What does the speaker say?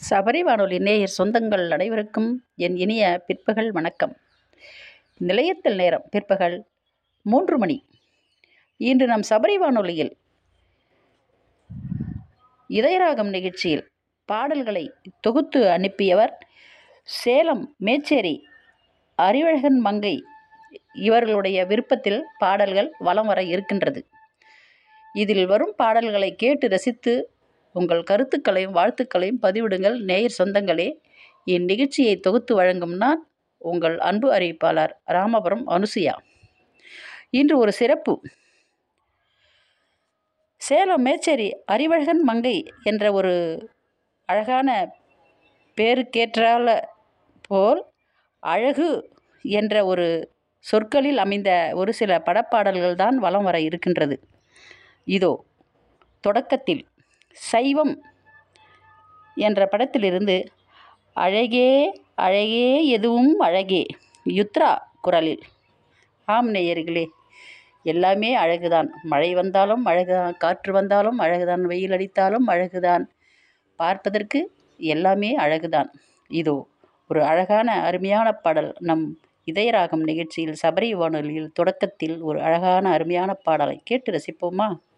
சபரி வானொலி நேயர் சொந்தங்கள் அனைவருக்கும் என் இனிய பிற்பகல் வணக்கம் நிலையத்தில் நேரம் பிற்பகல் மூன்று மணி இன்று நம் சபரி வானொலியில் இதயராகம் நிகழ்ச்சியில் பாடல்களை தொகுத்து அனுப்பியவர் சேலம் மேச்சேரி அறிவழகன் மங்கை இவர்களுடைய விருப்பத்தில் பாடல்கள் வலம் வர இருக்கின்றது இதில் வரும் பாடல்களை கேட்டு ரசித்து உங்கள் கருத்துக்களையும் வாழ்த்துக்களையும் பதிவிடுங்கள் நேயர் சொந்தங்களே இந்நிகழ்ச்சியை தொகுத்து வழங்கும் நான் உங்கள் அன்பு அறிவிப்பாளர் ராமபுரம் அனுசுயா இன்று ஒரு சிறப்பு சேலம் மேச்சேரி அறிவழகன் மங்கை என்ற ஒரு அழகான பேருக்கேற்றால போல் அழகு என்ற ஒரு சொற்களில் அமைந்த ஒரு சில படப்பாடல்கள் தான் வலம் வர இருக்கின்றது இதோ தொடக்கத்தில் சைவம் என்ற படத்திலிருந்து அழகே அழகே எதுவும் அழகே யுத்ரா குரலில் ஆம் நேயர்களே எல்லாமே அழகுதான் மழை வந்தாலும் அழகுதான் காற்று வந்தாலும் அழகுதான் வெயில் அடித்தாலும் அழகுதான் பார்ப்பதற்கு எல்லாமே அழகுதான் இதோ ஒரு அழகான அருமையான பாடல் நம் இதயராகம் நிகழ்ச்சியில் சபரி வானொலியில் தொடக்கத்தில் ஒரு அழகான அருமையான பாடலை கேட்டு ரசிப்போமா